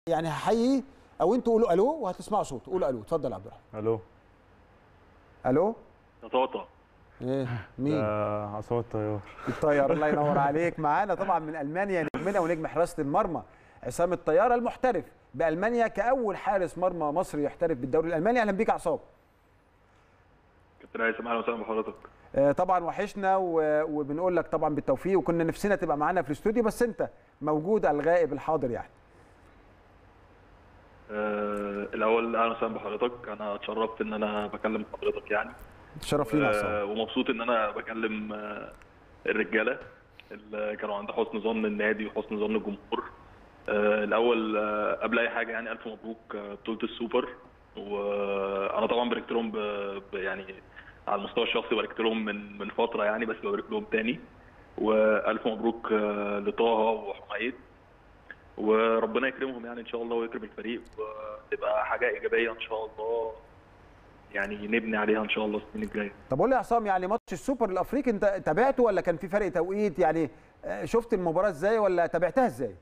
يعني هحيي او انتوا قولوا الو وهتسمعوا صوت قولوا الو اتفضل يا عبد الرحمن الو الو طاطا ايه مين ده عصام الطيار الطيار الله ينور عليك معانا طبعا من المانيا نجمنا ونجم حراسه المرمى عصام الطيار المحترف بالمانيا كاول حارس مرمى مصري يحترف بالدوري الالماني اهلا بيك يا عصام كابتن هيثم اهلا وسهلا بحضرتك آه، طبعا وحشنا و- وبنقول لك طبعا بالتوفيق وكنا نفسنا تبقى معانا في الاستوديو بس انت موجود الغائب الحاضر يعني آه الاول اهلا وسهلا بحضرتك انا اتشرفت ان انا بكلم حضرتك يعني تشرف لينا يا عصام آه ومبسوط ان انا بكلم آه الرجاله اللي كانوا عند حسن ظن النادي وحسن ظن الجمهور آه الاول آه قبل اي حاجه يعني الف مبروك آه، بطوله السوبر وانا طبعا باركت لهم ب... ب... يعني على المستوى الشخصي باركت لهم من من فتره يعني بس ببارك لهم تاني والف مبروك آه، لطه وحميد وربنا يكرمهم يعني ان شاء الله ويكرم الفريق وتبقى حاجه ايجابيه ان شاء الله يعني نبني عليها ان شاء الله السنين الجايه طب قول لي يا عصام يعني ماتش السوبر الافريقي انت تابعته ولا كان في فرق توقيت يعني آه، شفت المباراه ازاي ولا تابعتها ازاي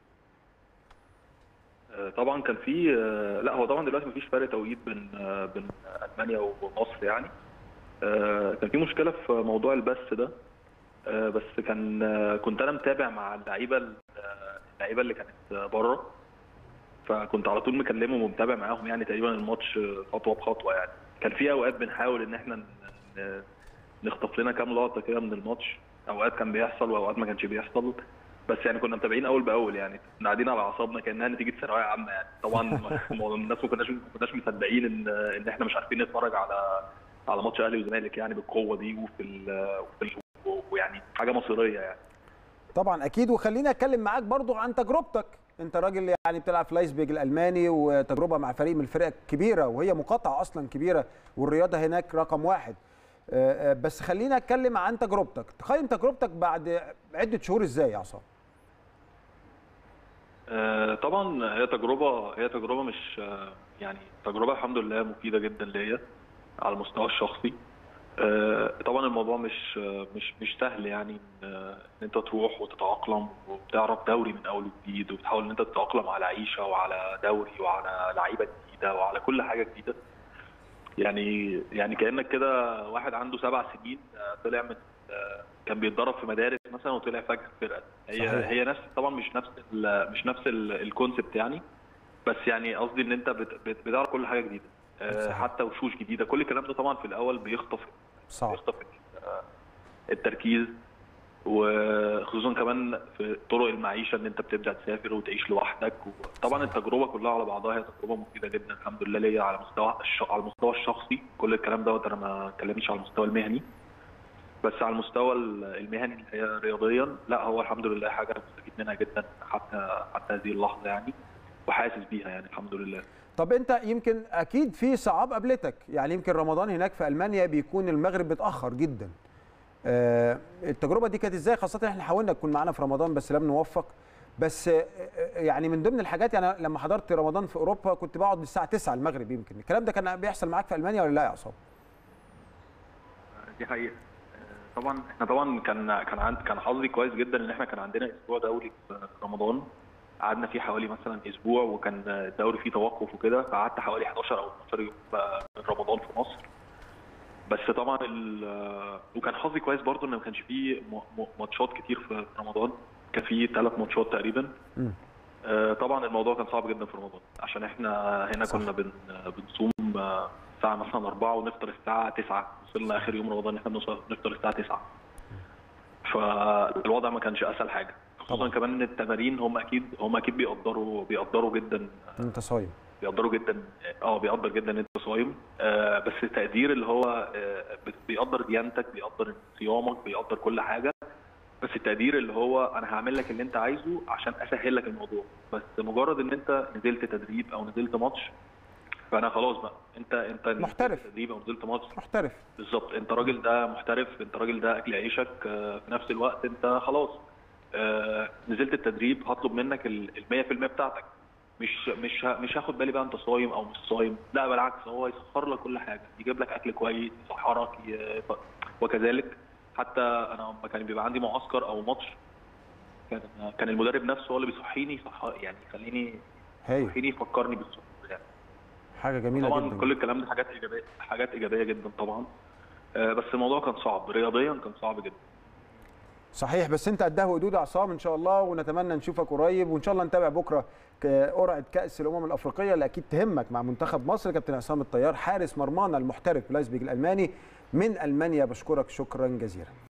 آه، طبعا كان في آه، لا هو طبعا دلوقتي مفيش فرق توقيت بين آه، بين المانيا ومصر يعني آه، كان في مشكله في موضوع البث ده آه، بس كان آه، كنت انا متابع مع اللعيبه ال- آه، اللعيبه اللي كانت بره فكنت على طول مكلمهم ومتابع معاهم يعني تقريبا الماتش آه، خطوه بخطوه يعني كان في اوقات بنحاول ان احنا ن- ن- نخطف لنا كام لقطه كده من الماتش اوقات كان بيحصل واوقات ما كانش بيحصل بس يعني كنا متابعين اول باول يعني كنا قاعدين على اعصابنا كانها نتيجه ثانويه عامه يعني طبعا معظم الناس ما كناش ما كناش مصدقين ان ان احنا مش عارفين نتفرج على على ماتش اهلي وزمالك يعني بالقوه دي وفي ال وفي ال ويعني حاجه مصيريه يعني طبعا اكيد وخليني اتكلم معاك برضو عن تجربتك انت راجل يعني بتلعب في لايسبيج الالماني وتجربه مع فريق من الفرق الكبيره وهي مقاطعه اصلا كبيره والرياضه هناك رقم واحد آه، آه، بس خلينا اتكلم عن تجربتك تقيم تجربتك بعد عده شهور ازاي يا عصام آه، طبعا هي تجربه هي تجربه مش آه، يعني تجربه الحمد لله مفيده جدا ليا على المستوى الشخصي آه، طبعا الموضوع مش آه، مش مش سهل يعني ان آه، إن انت تروح وتتاقلم وبتعرف دوري من اول وجديد وبتحاول ان انت تتاقلم على عيشه وعلى دوري وعلى لعيبه جديده وعلى كل حاجه جديده يعني يعني كانك كده واحد عنده سبع سنين آه، طلع من آه، كان بيتدرب في مدارس مثلا وطلع فجاه في فرقه هي صحيح. هي نفس طبعا مش نفس ال- مش نفس ال- الكونسبت يعني بس يعني قصدي ان انت بت- بت- بتعرف كل حاجه جديده آه، صحيح. حتى وشوش جديده كل الكلام ده طبعا في الاول بيخطف صعب بيخطف آه، التركيز وخصوصا كمان في طرق المعيشه ان انت بتبدا تسافر وتعيش لوحدك طبعا التجربه كلها على بعضها هي تجربه مفيده جدا الحمد لله ليا على مستوى الش... على المستوى الشخصي كل الكلام دوت انا ما اتكلمش على المستوى المهني بس على المستوى المهني اللي هي رياضيا لا هو الحمد لله حاجه انا مستفيد منها جدا حتى حتى هذه اللحظه يعني وحاسس بيها يعني الحمد لله طب انت يمكن اكيد في صعاب قابلتك يعني يمكن رمضان هناك في المانيا بيكون المغرب متاخر جدا آه، التجربه دي كانت ازاي خاصه احنا حاولنا تكون معانا في رمضان بس لم نوفق بس آه، آه، يعني من ضمن الحاجات يعني لما حضرت رمضان في اوروبا كنت بقعد للساعه 9 المغرب يمكن الكلام ده كان بيحصل معاك في المانيا ولا لا يا عصام دي حقيقة آه، طبعا احنا طبعا كان كان عند كان حظي كويس جدا ان احنا كان عندنا اسبوع دوري في في رمضان قعدنا فيه حوالي مثلا اسبوع وكان الدوري فيه توقف وكده فقعدت حوالي 11 او 12 يوم بقى من رمضان في مصر بس طبعا ال- وكان حظي كويس برضو ان ما كانش فيه م- م- ماتشات كتير في رمضان كان فيه ثلاث ماتشات تقريبا مم. آه، طبعا الموضوع كان صعب جدا في رمضان عشان احنا هنا صح. كنا بن بنصوم آه، الساعه مثلا 4 ونفطر الساعه 9 وصلنا اخر يوم رمضان احنا بنوصل نفطر الساعه 9 فالوضع ما كانش اسهل حاجه خصوصا طبعا. كمان ان التمارين هم اكيد هم اكيد بيقدروا بيقدروا جدا انت صايم بيقدروا جدا اه بيقدر جدا ان انت صايم آه بس التقدير اللي هو آه بيقدر ديانتك بيقدر صيامك بيقدر كل حاجه بس التقدير اللي هو انا هعمل لك اللي انت عايزه عشان اسهل لك الموضوع بس مجرد ان انت نزلت تدريب او نزلت ماتش فانا خلاص بقى انت انت نزلت محترف. تدريب او نزلت ماتش محترف بالظبط انت راجل ده محترف انت راجل ده اكل عيشك آه، في نفس الوقت انت خلاص آه، نزلت التدريب هطلب منك ال ال 100% بتاعتك مش مش ه- مش هاخد بالي بقى انت صايم او مش صايم لا بالعكس هو يسخر لك كل حاجه يجيب لك اكل كويس يسحرك ي- ف- وكذلك حتى انا لما كان بيبقى عندي معسكر او ماتش كان كان المدرب نفسه هو اللي بيصحيني صح يعني يخليني هايل وحين يفكرني بالصعود يعني حاجه جميله طبعا جدا كل الكلام ده حاجات ايجابيه حاجات ايجابيه جدا طبعا آه، بس الموضوع كان صعب رياضيا كان صعب جدا صحيح بس انت قدها وقدود عصام ان شاء الله ونتمنى نشوفك قريب وان شاء الله نتابع بكره ك- قرعه كاس الامم الافريقيه اللي اكيد تهمك مع منتخب مصر كابتن عصام الطيار حارس مرمانا المحترف لايسبيج الالماني من المانيا بشكرك شكرا جزيلا